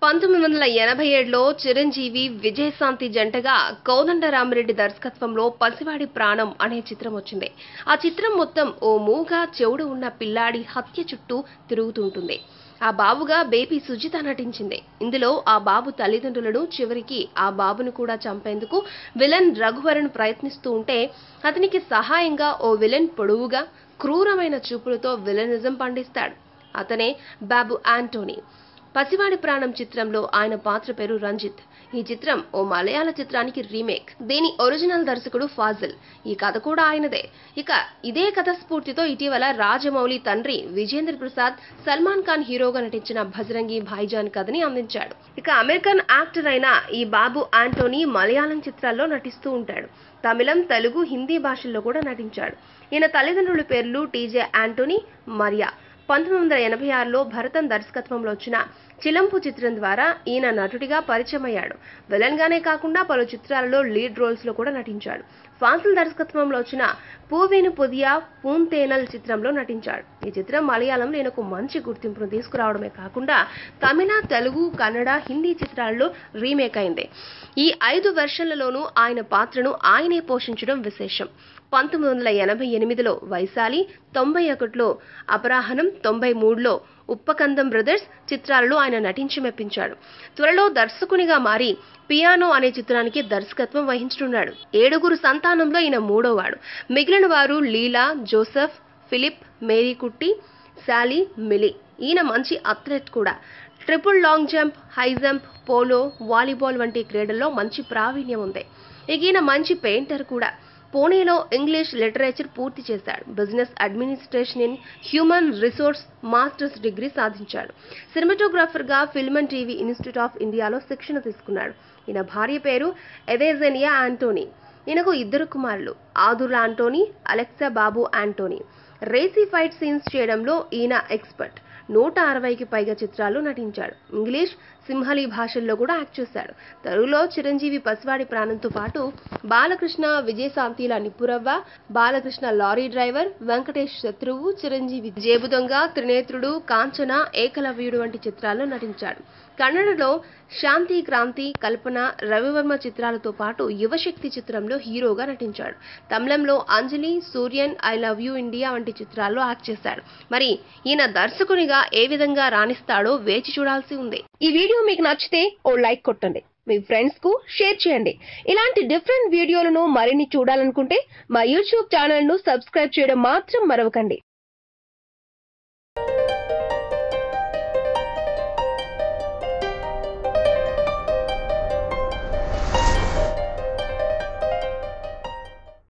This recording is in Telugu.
పంతొమ్మిది వందల ఎనభై ఏడులో చిరంజీవి విజయశాంతి జంటగా కోదండరామిరెడ్డి దర్శకత్వంలో పసివాడి ప్రాణం అనే చిత్రం వచ్చింది ఆ చిత్రం మొత్తం ఓ మూగ చెవుడు ఉన్న పిల్లాడి హత్య చుట్టూ తిరుగుతుంటుంది ఆ బాబుగా బేబీ సుజిత నటించింది ఇందులో ఆ బాబు తల్లిదండ్రులను చివరికి ఆ బాబును కూడా చంపేందుకు విలన్ రఘువరన్ ప్రయత్నిస్తూ ఉంటే అతనికి సహాయంగా ఓ విలన్ పొడవుగా క్రూరమైన చూపులతో విలనిజం పండిస్తాడు అతనే బాబు ఆంటోనీ పసివాడి ప్రాణం చిత్రంలో ఆయన పాత్ర పేరు రంజిత్ ఈ చిత్రం ఓ మలయాళ చిత్రానికి రీమేక్ దీని ఒరిజినల్ దర్శకుడు ఫాజిల్ ఈ కథ కూడా ఆయనదే ఇక ఇదే కథ స్ఫూర్తితో ఇటీవల రాజమౌళి తండ్రి విజేంద్ర ప్రసాద్ సల్మాన్ ఖాన్ హీరోగా నటించిన భజరంగి భాయిజాన్ కథని అందించాడు ఇక అమెరికన్ యాక్టర్ అయిన ఈ బాబు ఆంటోనీ మలయాళం చిత్రాల్లో నటిస్తూ ఉంటాడు తమిళం తెలుగు హిందీ భాషల్లో కూడా నటించాడు ఈయన తల్లిదండ్రుల పేర్లు టీజే ఆంటోనీ మరియా పంతొమ్మిది వందల ఎనభై ఆరులో భరతన్ దర్శకత్వంలో వచ్చిన చిలంపు చిత్రం ద్వారా ఈయన నటుడిగా పరిచయం అయ్యాడు విలన్ గానే కాకుండా పలు చిత్రాలలో లీడ్ రోల్స్ లో కూడా నటించాడు ఫాసిల్ దర్శకత్వంలో వచ్చిన పూవేను పుదియా పూంతేనల్ చిత్రంలో నటించాడు ఈ చిత్రం మలయాళంలో ఈయనకు మంచి గుర్తింపును తీసుకురావడమే కాకుండా తమిళ తెలుగు కన్నడ హిందీ చిత్రాల్లో రీమేక్ అయింది ఈ ఐదు వెర్షన్లలోనూ ఆయన పాత్రను ఆయనే పోషించడం విశేషం పంతొమ్మిది వందల ఎనభై ఎనిమిదిలో వైశాలి తొంభై ఒకటిలో అపరాహనం తొంభై మూడులో ఉప్పకందం బ్రదర్స్ చిత్రాలలో ఆయన నటించి మెప్పించాడు త్వరలో దర్శకునిగా మారి పియానో అనే చిత్రానికి దర్శకత్వం వహించనున్నాడు ఏడుగురు సంతానంలో ఈయన మూడోవాడు మిగిలిన వారు లీలా జోసెఫ్ ఫిలిప్ మేరీ కుట్టి శాలీ మిలి ఈయన మంచి అథ్లెట్ కూడా triple long jump high jump polo volleyball వంటి క్రీడల్లో మంచి ప్రావీణ్యం ఉంది ఇక ఈయన మంచి పెయింటర్ కూడా పూణేలో ఇంగ్లీష్ లిటరేచర్ పూర్తి చేశాడు business administration in human resource masters degree సాధించాడు సినిమాటోగ్రాఫర్గా film and TV institute of ఇండియాలో శిక్షణ తీసుకున్నాడు ఈయన భార్య పేరు ఎవేజెనియా ఆంటోనీ ఈయనకు ఇద్దరు కుమారులు Adur Antony Alexa Babu Antony రేసీ ఫైట్ సీన్స్ చేయడంలో ఈయన ఎక్స్పర్ట్ నూట అరవైకి పైగా చిత్రాల్లో నటించాడు ఇంగ్లీష్ సింహళీ భాషల్లో కూడా యాక్ట్ చేశాడు తెలుగులో చిరంజీవి పసివాడి ప్రాణంతో పాటు బాలకృష్ణ విజయశాంతిల నిప్పురవ్వ బాలకృష్ణ లారీ డ్రైవర్ వెంకటేష్ శత్రువు చిరంజీవి జేబు దొంగ త్రినేత్రుడు కాంచన ఏకలవ్యుడు వంటి చిత్రాల్లో నటించాడు కన్నడలో శాంతి క్రాంతి కల్పన రవివర్మ చిత్రాలతో పాటు యువశక్తి చిత్రంలో హీరోగా నటించాడు తమిళంలో Anjali Suryan I love you India వంటి చిత్రాల్లో యాక్ట్ చేశాడు మరి ఈయన దర్శకునిగా ఏ విధంగా రాణిస్తాడో వేచి చూడాల్సి ఉంది ఈ వీడియో మీకు నచ్చితే ఓ లైక్ కొట్టండి మీ ఫ్రెండ్స్ కు షేర్ చేయండి ఇలాంటి డిఫరెంట్ వీడియోలను మరిన్ని చూడాలనుకుంటే మా యూట్యూబ్ ఛానల్ ను సబ్స్క్రైబ్ చేయడం మాత్రం మరవకండి